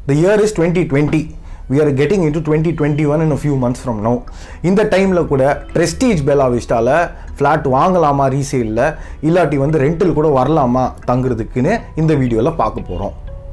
The year is 2020. We are getting into 2021 in a few months from now. இந்த டைமில் கூட prestige Bela விஸ்டால flat வாங்கலாமா ரீசேலில் இல்லாட்டி வந்து ரெண்டில் கூட வரலாமா தங்குறதுக்குன்னு இந்த வீடியோவில் பார்க்க போகிறோம்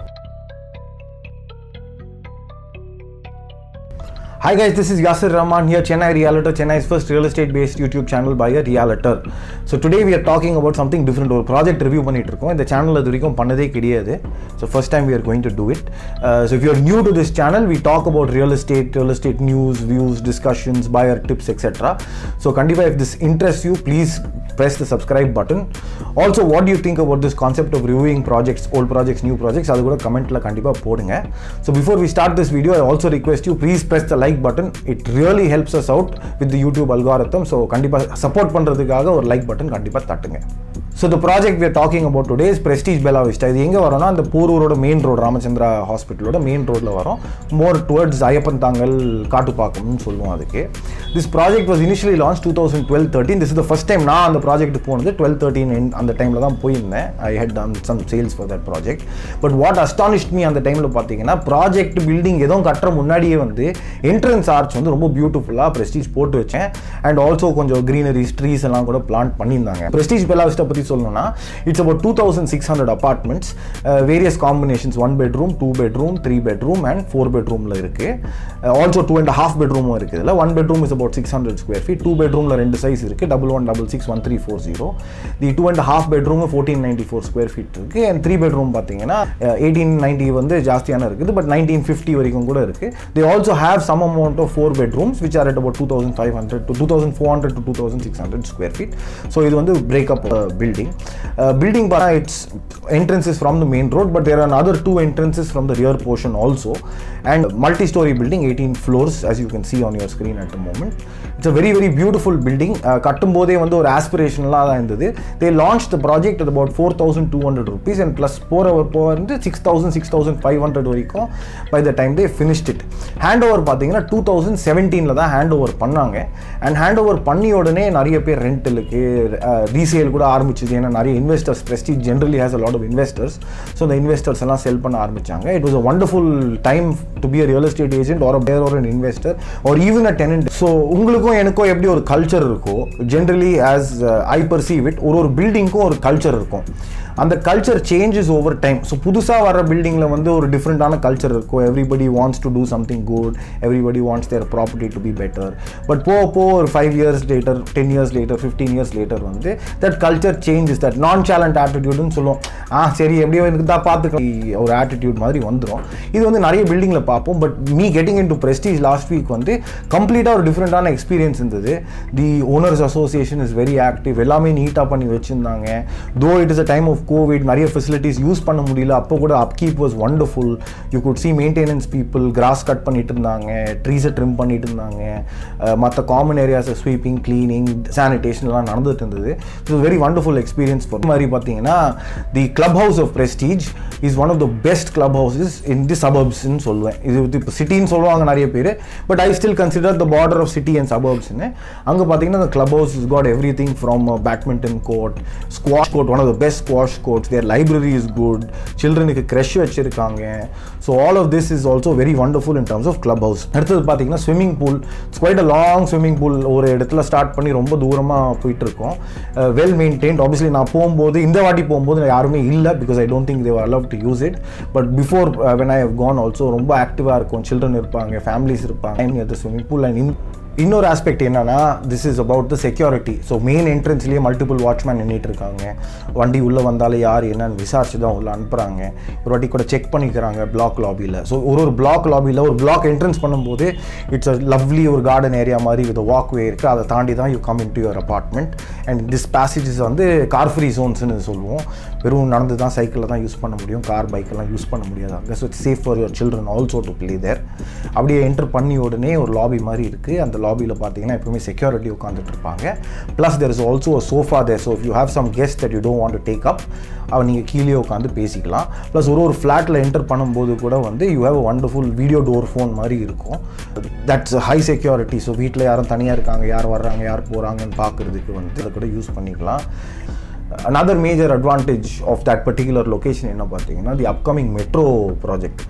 Hi guys, this is Yasir Rahman here, Chennai Realtor, Chennai's first real estate based YouTube channel by a realtor. So today we are talking about something different. ஒரு ப்ராஜெக்ட் ரிவ்யூ பண்ணிட்டு இருக்கோம் இந்த சேனல் இது வரைக்கும் பண்ணதே கிடையாது so first time we are going to do it. Uh, so if you are new to this channel, we talk about real estate, real estate news, views, discussions, buyer tips, etc. So கண்டிப்பாக if this interests you, please press the subscribe button. Also, what do you think about this concept of reviewing projects, old projects, new projects? அது கூட கமெண்ட்ல கண்டிப்பாக போடுங்க. So before we start this video, I also request you please press the like button. It really helps us out with the YouTube algorithm. So கண்டிப்பாக support பண்ணுறதுக்காக ஒரு like button கண்டிப்பாக தட்டுங்க so the project we are talking about today is prestige bella vista இது எங்கே வரோம்னா அந்த போரூரோட மெயின் ரோடு ராமச்சந்திரா ஹாஸ்பிட்டலோட மெயின் ரோட்டில் வரும் மோர் டுவர்ட்ஸ் ஐயப்பன் தாங்கல் காட்டுப்பாக்கம்னு சொல்லுவோம் அதுக்கு this project was initially launch two thousand twelve thirteen this is the first time நான் அந்த ப்ராஜெக்ட் போனது டுவெல் தேர்ட்டின் அந்த டைமில் தான் போயிருந்தேன் I had done some sales for that project but what astonished me அந்த டைமில் பார்த்தீங்கன்னா ப்ராஜெக்ட் பில்டிங் எதுவும் கட்டுற முன்னாடியே வந்து என்ட்ரன்ஸ் ஆர்ச் வந்து ரொம்ப பியூட்டிஃபுல்லாக ப்ரெஸ்டீஜ் போட்டு வச்சேன் அண்ட் ஆல்சோ கொஞ்சம் க்ரீனரிஸ் ட்ரீஸ் எல்லாம் கூட பிளான்ட் பண்ணியிருந்தாங்க ப்ரெஸ்டீஜ் பெல்லா விஸ்டா பற்றி சொல்லணும்னா it's about two thousand six hundred apartments various combinations one bedroom two bedroom three bedroom and four பெட்ரூமில் இருக்குது ஆல்சோ டூ அண்ட் ஹாஃப் பெட்ரூமும் இருக்குது இதில் one bedroom is about six hundred square feet two பெட்ரூமில் ரெண்டு size இருக்குது double one double six one three four zero the two and half bedroom fourteen ninety four square feet இருக்குது and three bedroom பார்த்தீங்கன்னா eighteen ninety வந்து ஜாஸ்தியான இருக்குது but nineteen fifty வரைக்கும் கூட இருக்குது they also have some amount of four bedrooms which are at about two thousand five hundred to two thousand four hundred to two thousand six hundred square feet so இது வந்து breakup building building para its entrances from the main road but there are another two entrances from the rear portion also and multi-story building 18 floors as you can see on your screen at the moment it's a very very beautiful building கட்டும் போதே வந்து ஒரு ஆஸ்பிரேஷனலாக தான் இருந்தது they launch the project at about four thousand two hundred rupees and plus போகிற போக வந்து six thousand six thousand five hundred வரைக்கும் by the time they finished it hand over பார்த்தீங்கன்னா டூ தௌசண்ட் செவன்டீனில் தான் ஹேண்ட் ஓவர் பண்ணாங்க and hand over பண்ணி உடனே நிறைய பேர் ரெண்டலுக்கு ரீசேல் கூட ஆரம்பிச்சது ஏன்னா நிறைய investors Prestige generally has a lot of investors so இந்த இன்வெஸ்டர்ஸ் எல்லாம் செல் பண்ண ஆரம்பிச்சாங்க it was a wonderful time to be a real estate agent or பேர் ஒரு investor or even a tenant so உங்களுக்கும் எனக்கும் எப்படி ஒரு கல்ச்சர் இருக்கோ generally as I perceive it ஒரு ஒரு பில்டிங்க்கும் ஒரு கல்ச்சர் இருக்கும் அந்த culture changes over time so புதுசாக வர பில்டிங்கில் வந்து ஒரு டிஃப்ரெண்ட்டான கல்ச்சர் இருக்கும் everybody wants to do something good everybody wants their property to be better but போக போக ஒரு five years later ten years later fifteen years later வந்து that culture changes that nonchalant ஆட்டிடியூடுன்னு சொல்லுவோம் ஆ சரி எப்படியோ எனக்கு தான் பார்த்துக்கலாம் ஒரு ஆட்டிடியூட் மாதிரி வந்துடும் இது வந்து நிறைய பில்டிங்கில் பார்ப்போம் but me getting in to Prestige last week வந்து கம்ப்ளீட்டாக ஒரு டிஃப்ரெண்ட்டான எக்ஸ்பீரியன்ஸ் இருந்தது the owners association is very active எல்லாமே நீட்டாக பண்ணி வச்சுருந்தாங்க though it is a time of Covid நிறைய ஃபெசிலிட்டிஸ் யூஸ் பண்ண முடியல அப்போ கூட upkeep was wonderful you could see maintenance people grass cut பண்ணிட்டு இருந்தாங்க ட்ரீஸை ட்ரிம் பண்ணிட்டு இருந்தாங்க மற்ற காமன் ஏரியாஸை ஸ்வீப்பிங் க்ளீனிங் சானிடேஷன்லாம் நடந்துட்டு இருந்தது it's very wonderful experience for மாதிரி பார்த்தீங்கன்னா the club house of Prestige is one of the best club houses in the சபர்ப்ஸ்ன்னு சொல்லுவேன் இது இப்போ சிட்டின்னு சொல்லுவாங்க நிறைய பேர் but I still consider the border of city and சபர்ப்ஸ்னு அங்கே பார்த்தீங்கன்னா the club house is got everything from badminton court squash court one of the best squash courts there library is good சில்ட்ரனுக்கு creche வச்சுருக்காங்க so all of this is also very wonderful in terms of club house அடுத்தது பார்த்தீங்கன்னா swimming pool it's quite a long swimming pool ஒரு இடத்துல start பண்ணி ரொம்ப தூரமாக போயிட்டு இருக்கோம் வெல் மெயின்டைன்ட் ஆப்வியஸ்லி நான் போகும்போது இந்த வாட்டி போகும்போது யாருமே இல்லை because I don't think they were allow to use it but before when I have gone also ரொம்ப ஆக்டிவாக இருக்கும் சில்ட்ரன் இருப்பாங்க ஃபேமிலிஸ் இருப்பாங்க ஸ்விம்மிங் பூல் அண்ட் இன்னொரு ஆஸ்பெக்ட் என்னன்னா this is about the security so main என்ட்ரன்ஸ்லேயே மல்டிபிள் வாட்ச்மேன் நின்றுட்டு இருக்காங்க வண்டி உள்ளே வந்தாலே யார் என்னன்னு விசாரிச்சு தான் உள்ள அனுப்புகிறாங்க ஒரு வாட்டி கூட செக் பண்ணிக்கிறாங்க பிளாக் லாபியில் ஸோ ஒரு ஒரு பிளாக் லாபியில் ஒரு பிளாக் என்ட்ரன்ஸ் பண்ணும்போது இட்ஸ் அ லவ்லி ஒரு கார்டன் ஏரியா மாதிரி வித் வாக் வே இருக்குது அதை தாண்டி தான் you come in to your apartment and this passages வந்து கார் ஃப்ரீ ஜோன்ஸ்னு சொல்லுவோம் வெறும் நடந்து தான் சைக்கிளில் தான் யூஸ் பண்ண முடியும் கார் பைக்கெல்லாம் யூஸ் பண்ண முடியாது அங்கே so it's safe for your children also to play there அப்படியே என்டர் பண்ணி உடனே ஒரு லாபி மாதிரி இருக்குது அந்த லாபியில் பார்த்தீங்கன்னா எப்பவுமே செக்யூரிட்டி உட்காந்துட்டு இருப்பாங்க plus there is also sofa there so if you have some guest that you don't want to take up அவன் நீங்கள் கீழே உட்காந்து பேசிக்கலாம் ப்ளஸ் ஒரு ஒரு ஃப்ளாட்டில் என்டர் பண்ணும்போது கூட வந்து you have wonderful video door phone மாதிரி இருக்கும் தட்ஸ் ஹை செக்யூரிட்டி ஸோ வீட்டில் யாரும் தனியாக இருக்காங்க யார் வர்றாங்க யார் போகிறாங்கன்னு பார்க்குறதுக்கு வந்து அதை கூட யூஸ் பண்ணிக்கலாம் another major advantage of that particular location என்ன பார்த்தீங்கன்னா the upcoming metro project so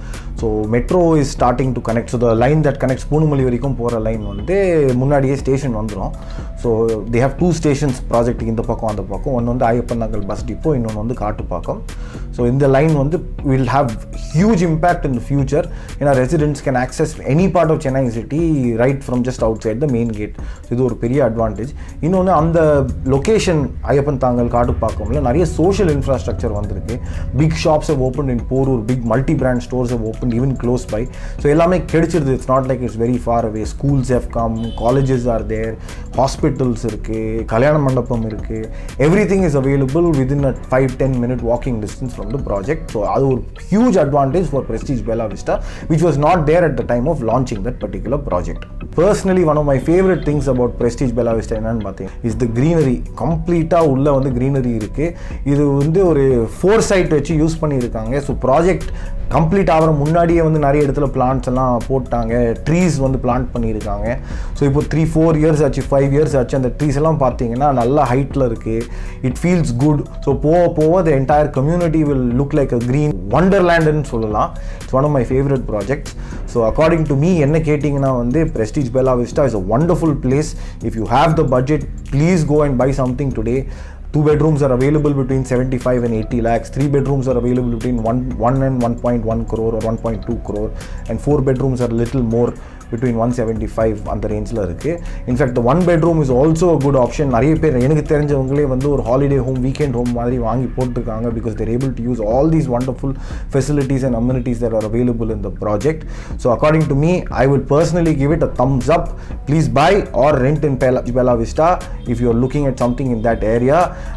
so metro is starting to connect so the line that connects Poonamallee வரைக்கும் போகிற லைன் வந்து முன்னாடியே ஸ்டேஷன் வந்துடும் so they have two stations ப்ராஜெக்ட்டுக்கு இந்த பக்கம் அந்த பக்கம் ஒன்று வந்து ஐயப்பன் நகர் பஸ் டிப்போ இன்னொன்று வந்து காட்டுப்பாக்கம் ஸோ இந்த லைன் வந்து will have huge impact in the future ஏன்னா residents can access any part of Chennai city right from just outside the main gate இது ஒரு பெரிய அட்வான்டேஜ் இன்னொன்று அந்த லொக்கேஷன் ஐயப்பன் தாங்கல் காட்டுப்பாக்கம்ல நிறைய சோஷியல் இன்ஃப்ராஸ்ட்ரக்சர் வந்திருக்கு big shops have open in Porur big multi brand stores have open even close by so எல்லாமே கிடைச்சிருது it's not like it's very far away schools have come colleges are there hospitals இருக்குது கல்யாண மண்டபம் இருக்குது everything is available within a five ten minute walking distance from the project so அது ஒரு huge advantage for prestige Bella Vista, which was not there at the time of launching that particular project. Personally, one of my favorite things about Prestige Bella Vista என்னன்னு பார்த்தீங்க is the greenery கம்ப்ளீட்டாக உள்ள வந்து greenery இருக்கு இது வந்து ஒரு foresight வச்சு யூஸ் பண்ணியிருக்காங்க ஸோ ப்ராஜெக்ட் கம்ப்ளீட் ஆகிற முன்னாடியே வந்து நிறைய இடத்துல பிளான்ட்ஸ் எல்லாம் போட்டாங்க ட்ரீஸ் வந்து பிளான்ட் பண்ணியிருக்காங்க ஸோ இப்போ த்ரீ ஃபோர் இயர்ஸ் ஆச்சு ஃபைவ் இயர்ஸ் ஆச்சு அந்த ட்ரீஸ் எல்லாம் பார்த்தீங்கன்னா நல்ல ஹைட்டில் இருக்குது இட் ஃபீல்ஸ் குட் ஸோ போக போக the entire community will look like a green ஒண்டர்லேண்டுன்னு சொல்லலாம் it's one of my favourite projects so according to me என்ன கேட்டிங்கன்னா வந்து prestige bella vista is a wonderful place if you have the budget please go and buy something today two bedrooms are available between 75 and 80 lakhs three bedrooms are available between 1 1 and 1.1 crore or 1.2 crore and four bedrooms are a little more between 175 அந்த ரேஞ்சில் இருக்குது in fact one bedroom is also a good option நிறைய பேர் எனக்கு தெரிஞ்சவங்களே வந்து ஒரு holiday home weekend home மாதிரி வாங்கி போட்டிருக்காங்க because they're able to use all these wonderful facilities and amenities that are available in the project so according to me I will personally give it a thumbs up please buy or rent in Bella Vista if you're looking at something in that area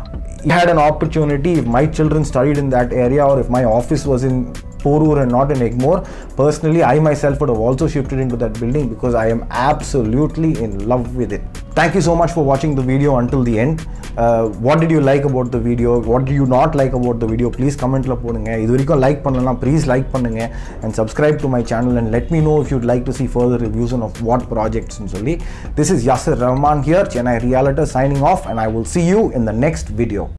I had an opportunity if my children studied in that area or if my office was in Porur and not in Egmore, personally, I myself would have also shifted into that building because I am absolutely in love with it. Thank you so much for watching the video until the end. Uh, what did you like about the video? What do you not like about the video? Please comment la போடுங்க இது வரைக்கும் like பண்ணலாம் please like பண்ணுங்க and subscribe to my channel and let me know if you'd like to see further reviews on of what projects ன்னு சொல்லி. This is Yasir Rahman here, Chennai Realtor signing off and I will see you in the next video.